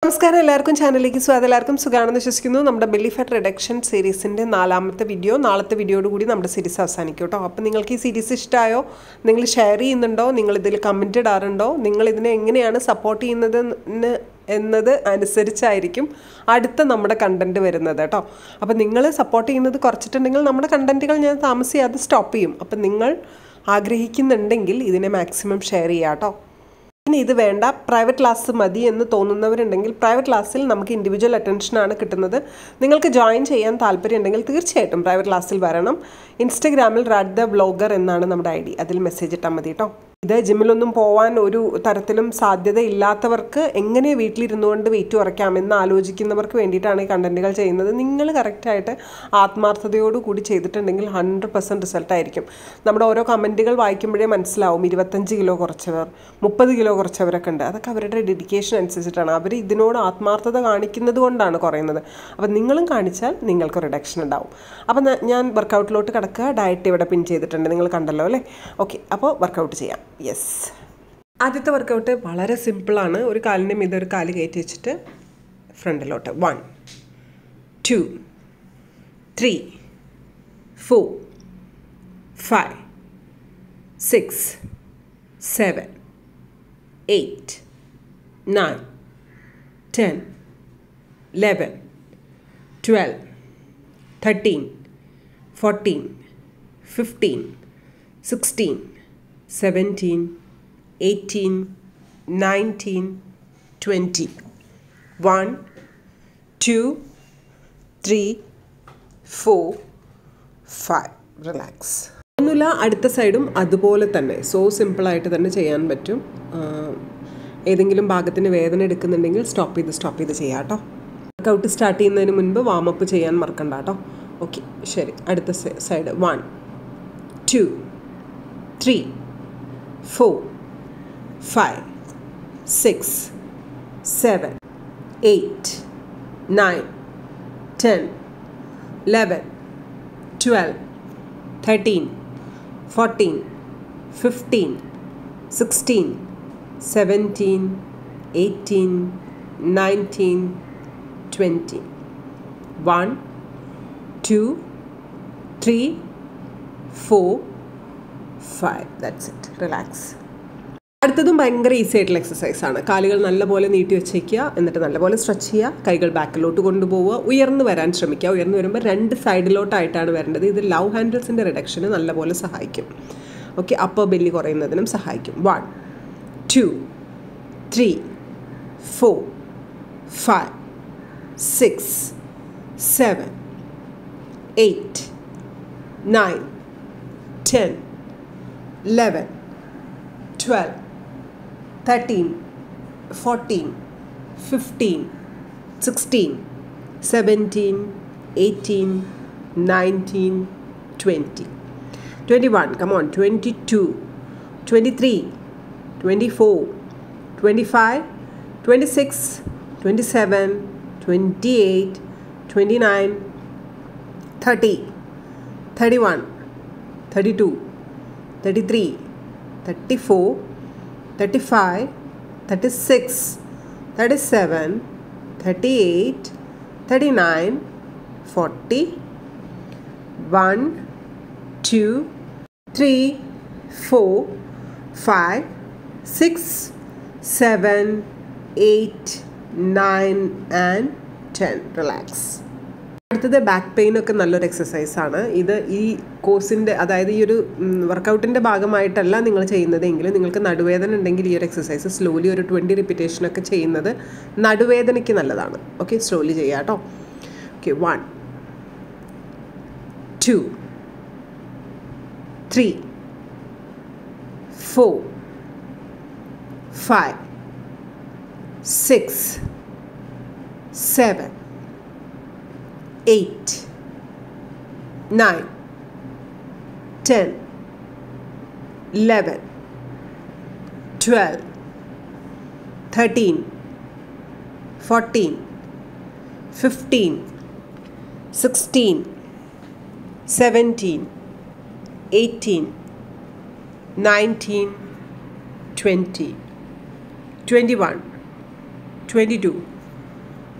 നമസ്കാരം എല്ലാവർക്കും ചാനലിലേക്ക് സ്വാഗതം എല്ലാവർക്കും സുഖമാണെന്ന് വിശ്വസിക്കുന്നു നമ്മുടെ ബെല്ലി ഫാറ്റ് റിഡക്ഷൻ സീരീസിൻ്റെ നാലാമത്തെ വീഡിയോ നാളത്തെ വീഡിയോയോട് കൂടി നമ്മുടെ സീരീസ് അവസാനിക്കും കേട്ടോ അപ്പോൾ നിങ്ങൾക്ക് ഈ സീരീസ് ഇഷ്ടമായോ നിങ്ങൾ ഷെയർ ചെയ്യുന്നുണ്ടോ നിങ്ങൾ ഇതിൽ കമൻറ്റ് ഇടാറുണ്ടോ നിങ്ങൾ ഇതിനെ എങ്ങനെയാണ് സപ്പോർട്ട് ചെയ്യുന്നത് എന്ന് എന്നത് അനുസരിച്ചായിരിക്കും അടുത്ത നമ്മുടെ കണ്ടൻറ്റ് വരുന്നത് കേട്ടോ അപ്പോൾ നിങ്ങൾ സപ്പോർട്ട് ചെയ്യുന്നത് കുറച്ചിട്ടുണ്ടെങ്കിൽ നമ്മുടെ കണ്ടൻറ്റുകൾ ഞാൻ താമസിയാതെ സ്റ്റോപ്പ് ചെയ്യും അപ്പം നിങ്ങൾ ആഗ്രഹിക്കുന്നുണ്ടെങ്കിൽ ഇതിനെ മാക്സിമം ഷെയർ ചെയ്യാം കേട്ടോ ഇനി ഇത് വേണ്ട പ്രൈവറ്റ് ക്ലാസ് മതി എന്ന് തോന്നുന്നവരുണ്ടെങ്കിൽ പ്രൈവറ്റ് ക്ലാസ്സിൽ നമുക്ക് ഇൻഡിവിജ്വൽ അറ്റൻഷനാണ് കിട്ടുന്നത് നിങ്ങൾക്ക് ജോയിൻ ചെയ്യാൻ താല്പര്യം ഉണ്ടെങ്കിൽ തീർച്ചയായിട്ടും പ്രൈവറ്റ് ക്ലാസ്സിൽ വരണം ഇൻസ്റ്റഗ്രാമിൽ റാഡ് ദ ബ്ലോഗർ എന്നാണ് നമ്മുടെ ഐ ഡി അതിൽ മെസ്സേജ് ഇട്ടാൽ മതി കേട്ടോ ഇത് ജിമ്മിലൊന്നും പോവാൻ ഒരു തരത്തിലും സാധ്യത ഇല്ലാത്തവർക്ക് എങ്ങനെ വീട്ടിലിരുന്നു കൊണ്ട് വെയിറ്റ് കുറയ്ക്കാമെന്ന് ആലോചിക്കുന്നവർക്ക് വേണ്ടിയിട്ടാണ് ഈ കണ്ടൻറ്റുകൾ ചെയ്യുന്നത് നിങ്ങൾ കറക്റ്റായിട്ട് ആത്മാർത്ഥതയോടു കൂടി ചെയ്തിട്ടുണ്ടെങ്കിൽ ഹൺഡ്രഡ് പെർസെൻറ്റ് റിസൾട്ട് ആയിരിക്കും നമ്മുടെ ഓരോ കമൻറ്റുകൾ വായിക്കുമ്പോഴേ മനസ്സിലാവും ഇരുപത്തഞ്ച് കിലോ കുറച്ചവർ മുപ്പത് കിലോ കുറച്ചവരൊക്കെ ഉണ്ട് അതൊക്കെ അവരുടെ ഡെഡിക്കേഷൻ അനുസരിച്ചിട്ടാണ് അവർ ഇതിനോട് ആത്മാർത്ഥത കാണിക്കുന്നത് കൊണ്ടാണ് കുറയുന്നത് അപ്പം നിങ്ങളും കാണിച്ചാൽ നിങ്ങൾക്ക് റിഡക്ഷൻ ഉണ്ടാവും അപ്പം ഞാൻ വർക്കൗട്ടിലോട്ട് കിടക്കുക ഡയറ്റ് ഇവിടെ പിൻ ചെയ്തിട്ടുണ്ട് നിങ്ങൾ കണ്ടല്ലോ അല്ലേ ഓക്കെ അപ്പോൾ വർക്കൗട്ട് ചെയ്യാം യെസ് ആദ്യത്തെ വർക്കൗട്ട് വളരെ സിമ്പിളാണ് ഒരു കാലിൻ്റെ മീതെ ഒരു കാല് കയറ്റി വെച്ചിട്ട് ഫ്രണ്ടിലോട്ട് one two three four five six seven eight nine ten eleven twelve thirteen fourteen fifteen sixteen seventeen eighteen nineteen twenty one two three four five relax ഒന്നുമില്ല അടുത്ത സൈഡും അതുപോലെ തന്നെ സോ സിമ്പിളായിട്ട് തന്നെ ചെയ്യാൻ പറ്റും ഏതെങ്കിലും ഭാഗത്തിന് വേദന എടുക്കുന്നുണ്ടെങ്കിൽ സ്റ്റോപ്പ് ചെയ്ത് സ്റ്റോപ്പ് ചെയ്ത് ചെയ്യാം കേട്ടോ വർക്കൗട്ട് സ്റ്റാർട്ട് ചെയ്യുന്നതിന് മുൻപ് വാമപ്പ് ചെയ്യാൻ മറക്കണ്ട കേട്ടോ ഓക്കെ ശരി അടുത്ത side one two three four five six seven eight nine ten eleven twelve thirteen fourteen fifteen sixteen seventeen eighteen nineteen twenty one two three four five that's it relax അടുത്തതും ഭയങ്കര easy ആയിട്ടുള്ള exercise ആണ് കാലുകൾ നല്ലപോലെ നീട്ടി വെച്ചേക്കുക എന്നിട്ട് നല്ലപോലെ സ്ട്രെച്ച് ചെയ്യുക കൈകൾ ബാക്കിലോട്ട് കൊണ്ടുപോവുക ഉയർന്നു വരാൻ ശ്രമിക്കുക ഉയർന്നു വരുമ്പോൾ രണ്ട് സൈഡിലോട്ടായിട്ടാണ് വരേണ്ടത് ഇത് ലവ് ഹാൻഡിൽസിൻ്റെ റിഡക്ഷന് നല്ലപോലെ സഹായിക്കും ഓക്കെ അപ്പർ ബെല്ലി കുറയുന്നതിനും സഹായിക്കും one two three four five six seven eight nine ten eleven twelve thirteen fourteen fifteen sixteen seventeen eighteen nineteen twenty twenty one come on twenty two twenty three twenty four twenty five twenty six twenty seven twenty eight twenty nine thirty thirty one thirty two thirty three thirty four thirty five thirty six thirty seven thirty eight thirty nine forty one two three four five six seven eight nine and ten relax അടുത്തത് back pain ഒക്കെ നല്ലൊരു exercise ആണ് ഇത് ഈ കോഴ്സിൻ്റെ അതായത് ഈ ഒരു വർക്കൗട്ടിൻ്റെ ഭാഗമായിട്ടല്ല നിങ്ങൾ ചെയ്യുന്നതെങ്കിൽ നിങ്ങൾക്ക് നടുവേദന ഉണ്ടെങ്കിൽ ഈ ഒരു എക്സസൈസ് സ്ലോലി ഒരു ട്വൻറ്റി റിപ്പീറ്റേഷനൊക്കെ ചെയ്യുന്നത് നടുവേദനയ്ക്ക് നല്ലതാണ് ഓക്കെ സ്ലോലി ചെയ്യാം കേട്ടോ okay one two three four five six seven eight, nine, ten, eleven, twelve, thirteen, fourteen, fifteen, sixteen, seventeen, eighteen, nineteen, twenty, twenty-one, twenty-two,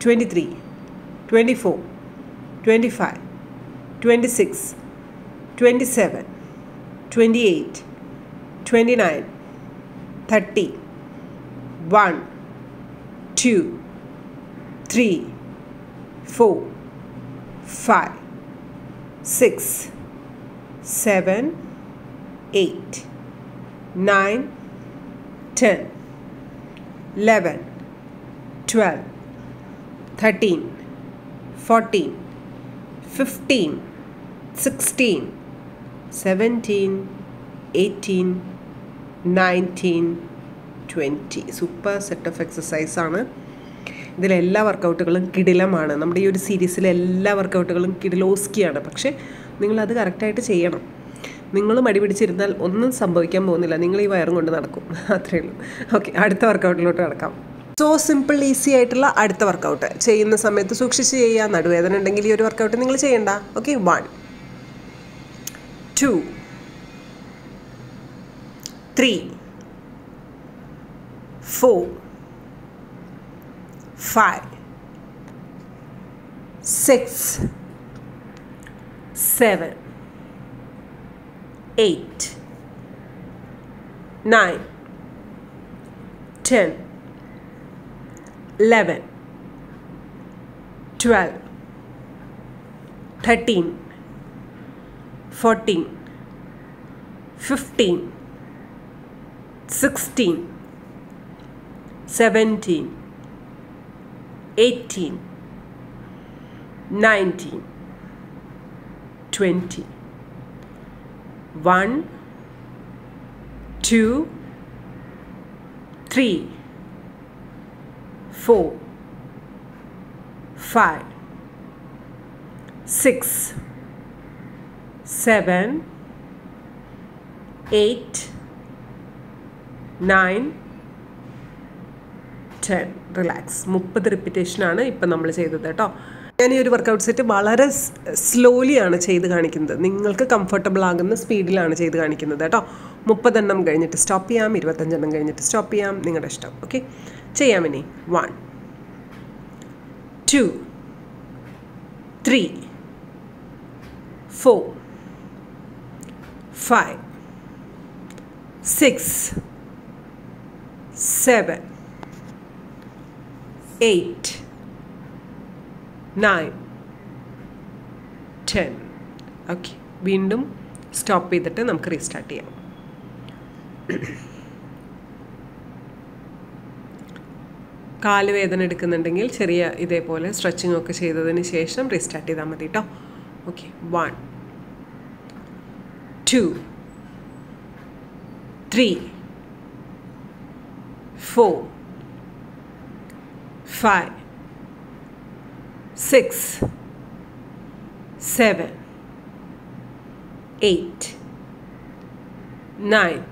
23 24 25 26 27 28 29 30 1 2 3 4 5 6 7 8 9 10 11 12 13 14 15 16 17 18 19 twenty super set of exercise ആണ് ഇതിലെല്ലാ വർക്കൗട്ടുകളും കിടിലമാണ് നമ്മുടെ ഈ ഒരു സീരീസിലെ എല്ലാ വർക്കൗട്ടുകളും കിടിലോസ്കിയാണ് പക്ഷേ നിങ്ങളത് കറക്റ്റായിട്ട് ചെയ്യണം നിങ്ങൾ മടി പിടിച്ചിരുന്നാൽ ഒന്നും സംഭവിക്കാൻ പോകുന്നില്ല നിങ്ങൾ ഈ വയറും കൊണ്ട് നടക്കും അത്രയേ ഉള്ളൂ ഓക്കെ അടുത്ത വർക്കൗട്ടിലോട്ട് കിടക്കാം സോ സിമ്പിൾ ഈസി ആയിട്ടുള്ള അടുത്ത വർക്കൗട്ട് ചെയ്യുന്ന സമയത്ത് സൂക്ഷിച്ച് ചെയ്യുക നടുവേദന ഉണ്ടെങ്കിൽ ഈ ഒരു വർക്കൗട്ട് നിങ്ങൾ ചെയ്യണ്ട okay one two three four five six seven eight, nine, ten, eleven, twelve, thirteen, fourteen, fifteen, sixteen, seventeen, eighteen, nineteen, twenty. one, two, three, four, five, six, seven, eight, nine, ten relax മുപ്പത് റിപ്പീറ്റേഷനാണ് ഇപ്പം നമ്മൾ ചെയ്തത് കേട്ടോ ഞാൻ ഈ ഒരു workout set വളരെ സ്ലോലിയാണ് ചെയ്ത് കാണിക്കുന്നത് നിങ്ങൾക്ക് കംഫർട്ടബിൾ ആകുന്ന സ്പീഡിലാണ് ചെയ്ത് കാണിക്കുന്നത് കേട്ടോ മുപ്പതെണ്ണം കഴിഞ്ഞിട്ട് സ്റ്റോപ്പ് ചെയ്യാം ഇരുപത്തഞ്ചെണ്ണം കഴിഞ്ഞിട്ട് സ്റ്റോപ്പ് ചെയ്യാം നിങ്ങളുടെ ഇഷ്ടം ഓക്കെ ചെയ്യാം ഇനി one two three four five six seven eight nine ten okay വീണ്ടും സ്റ്റോപ്പ് ചെയ്തിട്ട് നമുക്ക് റീസ്റ്റാർട്ട് ചെയ്യാം കാല് വേദന എടുക്കുന്നുണ്ടെങ്കിൽ ചെറിയ ഇതേപോലെ സ്ട്രെച്ചിങ് ഒക്കെ ചെയ്തതിന് ശേഷം റീസ്റ്റാർട്ട് ചെയ്താൽ മതി കേട്ടോ okay one two three four five, six, seven, eight, nine,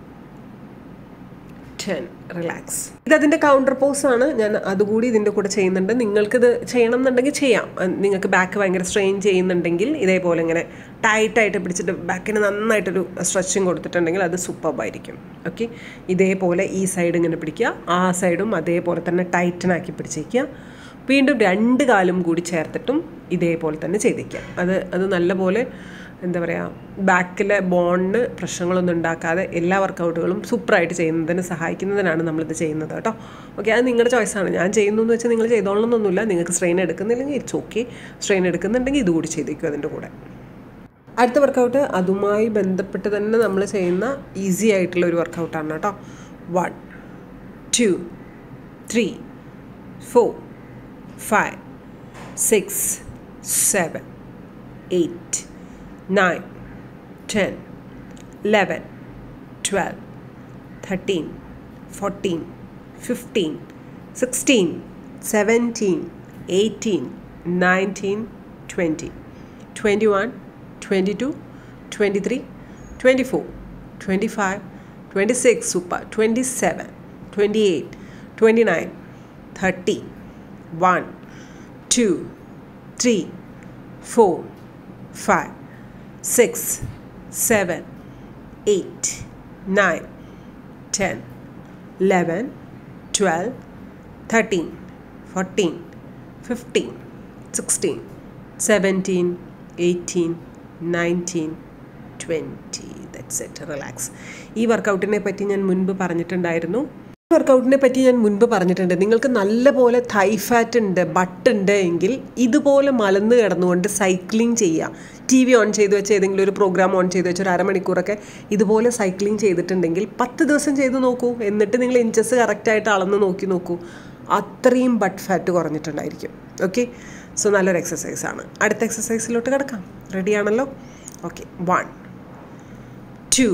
ten relax ഇതതിൻ്റെ കൗണ്ടർ പോസ് ആണ് ഞാൻ അതുകൂടി ഇതിൻ്റെ കൂടെ ചെയ്യുന്നുണ്ട് നിങ്ങൾക്കിത് ചെയ്യണം എന്നുണ്ടെങ്കിൽ ചെയ്യാം നിങ്ങൾക്ക് ബാക്ക് ഭയങ്കര സ്ട്രെയിൻ ചെയ്യുന്നുണ്ടെങ്കിൽ ഇതേപോലെ ഇങ്ങനെ ടൈറ്റായിട്ട് പിടിച്ചിട്ട് ബാക്കിന് നന്നായിട്ടൊരു സ്ട്രെച്ചിങ് കൊടുത്തിട്ടുണ്ടെങ്കിൽ അത് സൂപ്പർബായിരിക്കും ഓക്കെ ഇതേപോലെ ഈ സൈഡ് ഇങ്ങനെ പിടിക്കുക ആ സൈഡും അതേപോലെ തന്നെ ടൈറ്റനാക്കി പിടിച്ചേക്കുക വീണ്ടും രണ്ട് കാലും കൂടി ചേർത്തിട്ടും ഇതേപോലെ തന്നെ ചെയ്തേക്കുക അത് അത് നല്ലപോലെ എന്താ പറയുക ബാക്കിലെ ബോണിന് പ്രശ്നങ്ങളൊന്നും ഉണ്ടാക്കാതെ എല്ലാ വർക്കൗട്ടുകളും സൂപ്പറായിട്ട് ചെയ്യുന്നതിന് സഹായിക്കുന്നതിനാണ് നമ്മളിത് ചെയ്യുന്നത് കേട്ടോ ഓക്കെ അത് നിങ്ങളുടെ ചോയ്സാണ് ഞാൻ ചെയ്യുന്നു എന്ന് വെച്ചാൽ നിങ്ങൾ ചെയ്തോളണമെന്നൊന്നുമില്ല നിങ്ങൾക്ക് സ്ട്രെയിൻ എടുക്കുന്നില്ലെങ്കിൽ ഇറ്റ്സ് ഓക്കെ സ്ട്രെയിൻ എടുക്കുന്നുണ്ടെങ്കിൽ ഇതുകൂടി ചെയ്തേക്കും അതിൻ്റെ കൂടെ അടുത്ത വർക്കൗട്ട് അതുമായി ബന്ധപ്പെട്ട് തന്നെ നമ്മൾ ചെയ്യുന്ന ഈസി ആയിട്ടുള്ള ഒരു വർക്കൗട്ടാണ് കേട്ടോ one two three four five six seven eight nine, ten, eleven, twelve, thirteen, fourteen, fifteen, sixteen, seventeen, eighteen, nineteen, twenty, twenty-one, twenty-two, twenty-three, twenty-four, twenty-five, twenty-six, super, twenty-seven, twenty-eight, twenty-nine, thirty, one, two, three, four, five, six, seven, eight, nine, ten, eleven, twelve, thirteen, fourteen, fifteen sixteen seventeen eighteen nineteen twenty that's it relax ഈ വർക്കൗട്ടിനെ പറ്റി ഞാൻ മുൻപ് പറഞ്ഞിട്ടുണ്ടായിരുന്നു ഈ വർക്കൗട്ടിനെ പറ്റി ഞാൻ മുൻപ് പറഞ്ഞിട്ടുണ്ട് നിങ്ങൾക്ക് നല്ലപോലെ തൈ ഫാറ്റ് ഉണ്ട് ബട്ട് ഉണ്ട് എങ്കിൽ ഇതുപോലെ മലന്ന് കിടന്നുകൊണ്ട് സൈക്ലിംഗ് ചെയ്യുക ടി വി ഓൺ ചെയ്ത് വെച്ച് ഏതെങ്കിലും ഒരു പ്രോഗ്രാം ഓൺ ചെയ്ത് വെച്ച് ഒരു അരമണിക്കൂറൊക്കെ ഇതുപോലെ സൈക്ലിംഗ് ചെയ്തിട്ടുണ്ടെങ്കിൽ പത്ത് ദിവസം ചെയ്ത് നോക്കൂ എന്നിട്ട് നിങ്ങൾ ഇഞ്ചസ് കറക്റ്റായിട്ട് അളന്ന് നോക്കി നോക്കൂ അത്രയും ബട്ട് ഫാറ്റ് കുറഞ്ഞിട്ടുണ്ടായിരിക്കും ഓക്കെ സോ നല്ലൊരു എക്സസൈസാണ് അടുത്ത എക്സസൈസിലോട്ട് കിടക്കാം റെഡിയാണല്ലോ okay one two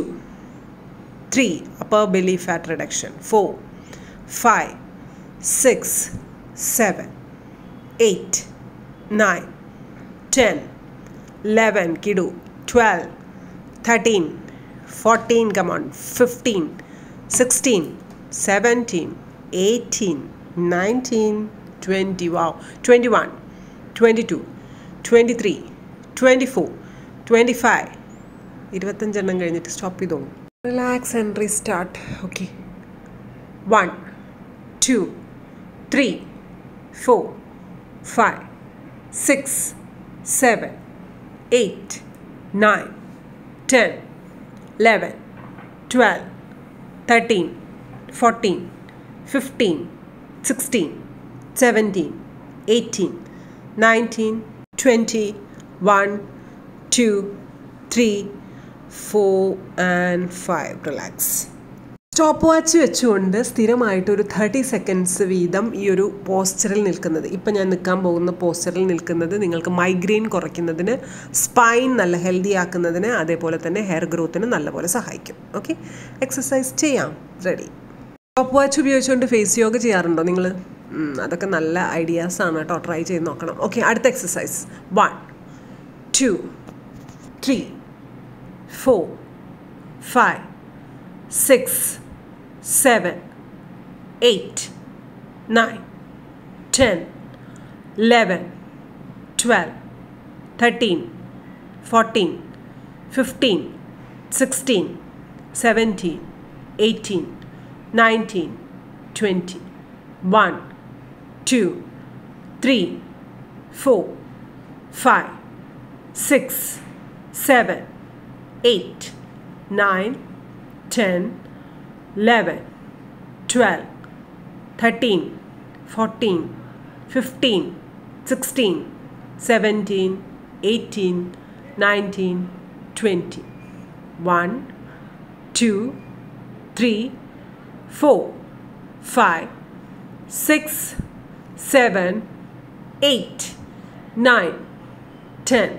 three upper belly fat reduction four five six seven eight nine ten eleven kidu twelve thirteen fourteen come on fifteen sixteen seventeen eighteen nineteen twenty wow twenty one twenty two twenty three twenty four twenty five ഇരുപത്തഞ്ചെണ്ണം കഴിഞ്ഞിട്ട് stop ചെയ്തോളൂ relax and restart okay one two three four five six seven eight nine ten eleven twelve thirteen fourteen fifteen sixteen seventeen eighteen nineteen twenty one two three four and five relax stop watch വെച്ചുകൊണ്ട് സ്ഥിരമായിട്ട് ഒരു thirty seconds വീതം ഈ ഒരു പോസ്ചറിൽ നിൽക്കുന്നത് ഇപ്പം ഞാൻ നിൽക്കാൻ പോകുന്ന പോസ്ചറിൽ നിൽക്കുന്നത് നിങ്ങൾക്ക് മൈഗ്രെയിൻ കുറയ്ക്കുന്നതിന് സ്പൈൻ നല്ല ഹെൽത്തി ആക്കുന്നതിന് അതേപോലെ തന്നെ ഹെയർ ഗ്രോത്തിന് നല്ലപോലെ സഹായിക്കും ഓക്കെ എക്സസൈസ് ചെയ്യാം റെഡി സ്റ്റോപ്പ് വാച്ച് ഉപയോഗിച്ചുകൊണ്ട് ഫേസ് യോഗ ചെയ്യാറുണ്ടോ നിങ്ങൾ അതൊക്കെ നല്ല ഐഡിയാസ് ആണ് കേട്ടോ ട്രൈ ചെയ്ത് നോക്കണം ഓക്കെ അടുത്ത exercise one two three four, five, six, seven, eight, nine, ten, eleven, twelve, thirteen, fourteen, fifteen, sixteen, seventeen, eighteen, nineteen, twenty, one, two, three, four, five, six, seven. eight, nine, ten, eleven, twelve, thirteen, fourteen, fifteen, sixteen, seventeen, eighteen, nineteen, twenty. One, two, three, four, five, six, seven, eight, nine, ten.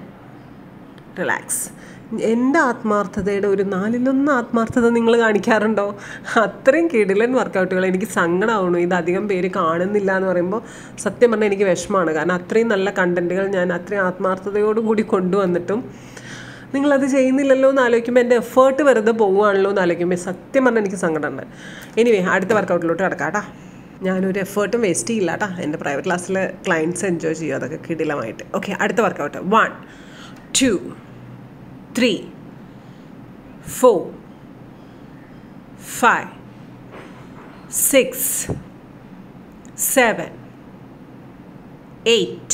Relax എൻ്റെ ആത്മാർത്ഥതയുടെ ഒരു നാലിലൊന്ന് ആത്മാർത്ഥത നിങ്ങൾ കാണിക്കാറുണ്ടോ അത്രയും കിടിലൻ വർക്കൗട്ടുകൾ എനിക്ക് സങ്കടമാവണു ഇത് അധികം പേര് കാണുന്നില്ല എന്ന് പറയുമ്പോൾ സത്യം പറഞ്ഞാൽ എനിക്ക് വിഷമമാണ് കാരണം അത്രയും നല്ല കണ്ടൻറ്റുകൾ ഞാൻ അത്രയും ആത്മാർത്ഥതയോടുകൂടി കൊണ്ടുവന്നിട്ടും നിങ്ങളത് ചെയ്യുന്നില്ലല്ലോ എന്ന് ആലോചിക്കുമ്പോൾ എൻ്റെ എഫേർട്ട് വെറുതെ പോവുകയാണല്ലോ എന്ന് ആലോചിക്കുമ്പോൾ സത്യം പറഞ്ഞാൽ എനിക്ക് സങ്കടമുണ്ട് എനിവേ അടുത്ത വർക്കൗട്ടിലോട്ട് കിടക്കാം കേട്ടോ ഞാനൊരു എഫേർട്ടും വേസ്റ്റ് ചെയ്യില്ല കേട്ടോ എൻ്റെ പ്രൈവറ്റ് ക്ലാസ്സിൽ ക്ലയൻറ്റ്സ് എൻജോയ് ചെയ്യും അതൊക്കെ കിടിലമായിട്ട് ഓക്കെ അടുത്ത workout one two three, four, five, six, seven, eight,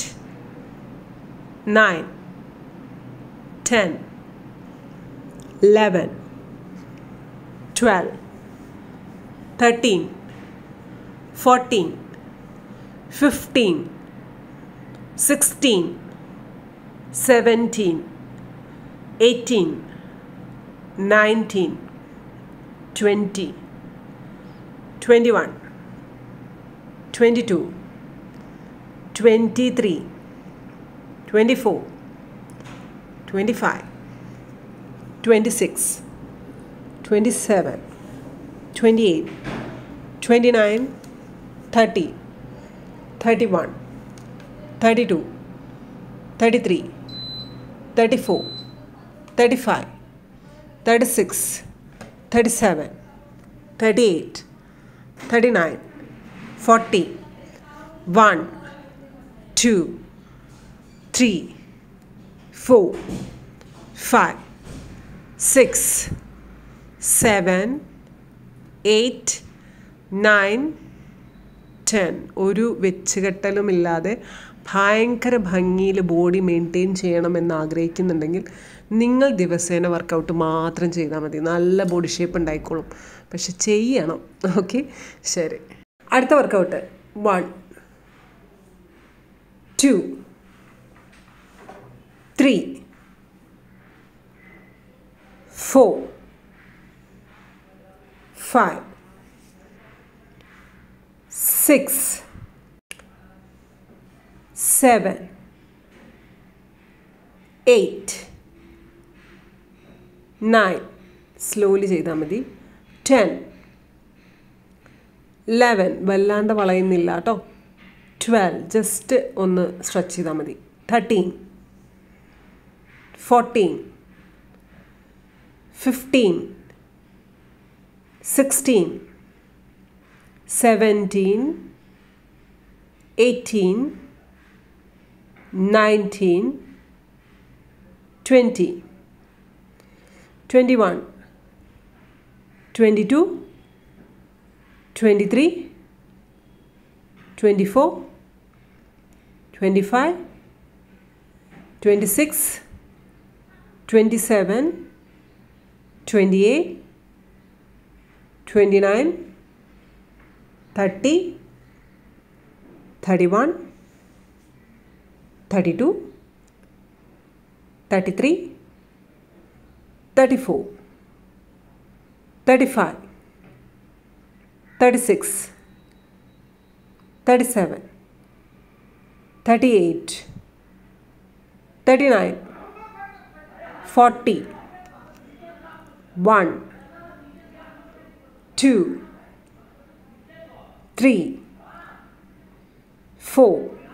nine, ten, eleven, twelve, thirteen, fourteen, fifteen, sixteen, seventeen. 18, 19, 20, 21, 22, 23, 24, 25, 26, 27, 28, 29, 30, 31, 32, 33, 34, 35, 36, 37, 38, 39, 40, 1, 2, 3, 4, 5, 6, 7, 8, 9, ten ഒരു വെച്ചുകെട്ടലും ഇല്ലാതെ ഭയങ്കര ഭംഗിയിൽ ബോഡി മെയിൻറ്റെയിൻ ചെയ്യണമെന്ന് ആഗ്രഹിക്കുന്നുണ്ടെങ്കിൽ നിങ്ങൾ ദിവസേന വർക്കൗട്ട് മാത്രം ചെയ്താൽ മതി നല്ല ബോഡി ഷേപ്പ് ഉണ്ടായിക്കോളും പക്ഷെ ചെയ്യണം ഓക്കെ ശരി അടുത്ത workout one two three four five six seven eight nine slowly ചെയ്താൽ മതി ടെൻ ലെവൻ വല്ലാണ്ട് വളയുന്നില്ല കേട്ടോ ട്വൽവ് ജസ്റ്റ് ഒന്ന് സ്ട്രെച്ച് ചെയ്താൽ മതി thirteen fourteen fifteen sixteen seventeen eighteen nineteen twenty twenty one twenty two twenty three twenty four twenty five twenty six twenty seven twenty eight twenty nine thirty thirty one thirty two thirty three thirty four thirty five thirty six thirty seven thirty eight thirty nine forty one two three four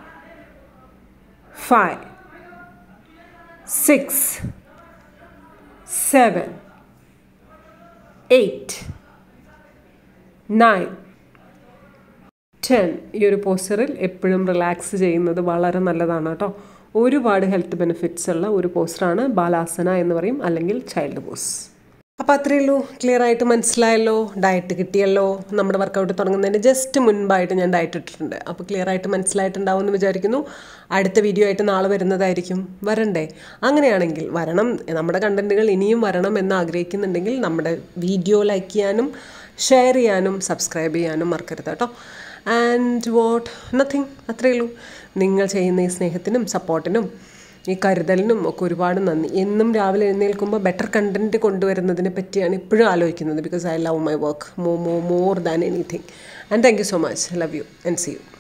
five six seven eight nine ten ഈ ഒരു പോസ്റ്ററിൽ എപ്പോഴും relax ചെയ്യുന്നത് വളരെ നല്ലതാണ് കേട്ടോ ഒരുപാട് health benefits ഉള്ള ഒരു പോസ്റ്ററാണ് ബാലാസന എന്ന് പറയും അല്ലെങ്കിൽ ചൈൽഡ് പോസ് അപ്പോൾ അത്രയേ ഉള്ളൂ ക്ലിയർ ആയിട്ട് മനസ്സിലായല്ലോ ഡയറ്റ് കിട്ടിയല്ലോ നമ്മുടെ വർക്കൗട്ട് തുടങ്ങുന്നതിന് ജസ്റ്റ് മുൻപായിട്ട് ഞാൻ ഡയറ്റ് ഇട്ടിട്ടുണ്ട് അപ്പോൾ ക്ലിയർ ആയിട്ട് മനസ്സിലായിട്ടുണ്ടാവും എന്ന് വിചാരിക്കുന്നു അടുത്ത വീഡിയോ ആയിട്ട് നാളെ വരുന്നതായിരിക്കും വരണ്ടേ അങ്ങനെയാണെങ്കിൽ വരണം നമ്മുടെ കണ്ടൻറ്റുകൾ ഇനിയും വരണം എന്ന് ആഗ്രഹിക്കുന്നുണ്ടെങ്കിൽ നമ്മുടെ വീഡിയോ ലൈക്ക് ചെയ്യാനും ഷെയർ ചെയ്യാനും സബ്സ്ക്രൈബ് ചെയ്യാനും മറക്കരുത് കേട്ടോ ആൻഡ് വാട്ട് നത്തിങ് അത്രയേ ഉള്ളൂ നിങ്ങൾ ചെയ്യുന്ന ഈ സ്നേഹത്തിനും സപ്പോർട്ടിനും ഈ കരുതലിനും ഒക്കെ ഒരുപാട് നന്ദി എന്നും രാവിലെ എഴുന്നേൽക്കുമ്പോൾ ബെറ്റർ കണ്ടൻറ്റ് കൊണ്ടുവരുന്നതിനെ പറ്റിയാണ് ഇപ്പോഴും ആലോചിക്കുന്നത് because I love my work mo mo more than anything and thank you so much love you and see U